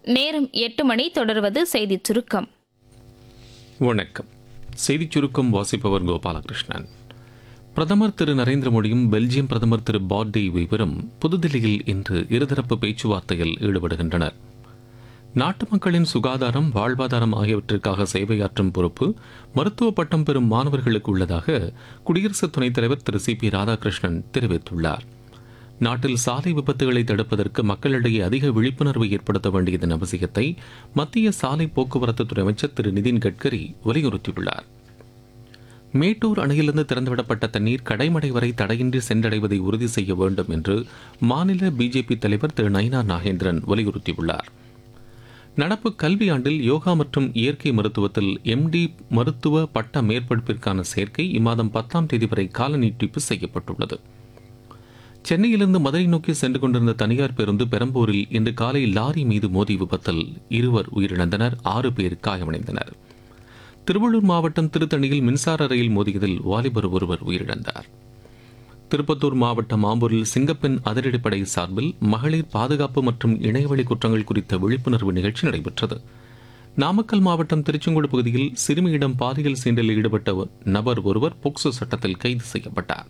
நேரம் எட்டு மணி தொடர்வது செய்திச் சுருக்கம் வணக்கம் செய்திச் சுருக்கம் வாசிப்பவர் கோபாலகிருஷ்ணன் பிரதமர் திரு நரேந்திர மோடியும் பெல்ஜியம் பிரதமர் திரு பாட்டே வீவரும் புதுதில்லியில் இன்று இருதரப்பு பேச்சுவார்த்தையில் ஈடுபடுகின்றனர் நாட்டு மக்களின் சுகாதாரம் வாழ்வாதாரம் ஆகியவற்றிற்காக சேவையாற்றும் பொறுப்பு மருத்துவ பட்டம் பெறும் மாணவர்களுக்கு உள்ளதாக குடியரசு துணைத் தலைவர் திரு சி பி ராதாகிருஷ்ணன் தெரிவித்துள்ளார் நாட்டில் சாலை விபத்துகளை தடுப்பதற்கு மக்களிடையே அதிக விழிப்புணர்வை ஏற்படுத்த வேண்டியதன் அவசியத்தை மத்திய சாலை போக்குவரத்து துறை அமைச்சர் திரு நிதின் கட்கரி வலியுறுத்தியுள்ளார் மேட்டூர் அணையிலிருந்து திறந்துவிடப்பட்ட தண்ணீர் கடைமடை வரை தடையின்றி சென்றடைவதை உறுதி செய்ய வேண்டும் என்று மாநில பிஜேபி தலைவர் திரு நயினார் நாகேந்திரன் வலியுறுத்தியுள்ளார் நடப்பு கல்வியாண்டில் யோகா மற்றும் இயற்கை மருத்துவத்தில் எம்டி மருத்துவ பட்ட மேற்படிப்பிற்கான சேர்க்கை இம்மாதம் பத்தாம் தேதி வரை கால நீட்டிப்பு செய்யப்பட்டுள்ளது சென்னையிலிருந்து மதுரை நோக்கி சென்று கொண்டிருந்த தனியார் பேருந்து பெரம்பூரில் இன்று காலை லாரி மீது மோதி விபத்தில் இருவர் உயிரிழந்தனர் ஆறு பேர் காயமடைந்தனர் திருவள்ளூர் மாவட்டம் திருத்தணியில் மின்சார ரயில் மோதியதில் வாலிபர் ஒருவர் உயிரிழந்தார் திருப்பத்தூர் மாவட்டம் ஆம்பூரில் சிங்கப்பெண் அதிரடிப்படை சார்பில் மகளிர் பாதுகாப்பு மற்றும் இணையவழி குற்றங்கள் குறித்த விழிப்புணர்வு நிகழ்ச்சி நடைபெற்றது நாமக்கல் மாவட்டம் திருச்செங்கோடு பகுதியில் சிறுமியிடம் பாலியல் சீண்டலில் ஈடுபட்ட நபர் ஒருவர் போக்சோ சட்டத்தில் கைது செய்யப்பட்டார்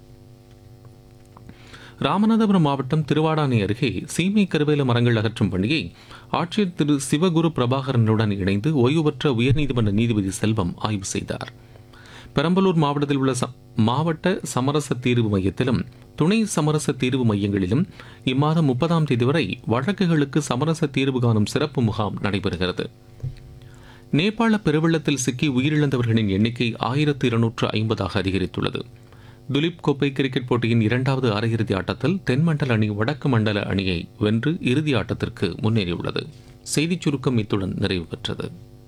ராமநாதபுரம் மாவட்டம் திருவாடானை அருகே சீமை கருவேல மரங்கள் அகற்றும் பணியை ஆட்சியர் திரு சிவகுரு பிரபாகரனுடன் இணைந்து ஓய்வு பெற்ற உயர்நீதிமன்ற நீதிபதி செல்வம் ஆய்வு செய்தார் பெரம்பலூர் மாவட்டத்தில் உள்ள ச- மாவட்ட சமரச தீர்வு மையத்திலும் துணை சமரச தீர்வு மையங்களிலும் இம்மாதம் முப்பதாம் தேதி வரை வழக்குகளுக்கு சமரச தீர்வு காணும் சிறப்பு முகாம் நடைபெறுகிறது நேபாள பெருவெள்ளத்தில் சிக்கி உயிரிழந்தவர்களின் எண்ணிக்கை ஆயிரத்து இருநூற்று ஐம்பதாக அதிகரித்துள்ளது துலீப் கோப்பை கிரிக்கெட் போட்டியின் இரண்டாவது அரையிறுதி ஆட்டத்தில் தென்மண்டல அணி வடக்கு மண்டல அணியை வென்று இறுதி ஆட்டத்திற்கு முன்னேறியுள்ளது செய்திச் சுருக்கம் இத்துடன் நிறைவு பெற்றது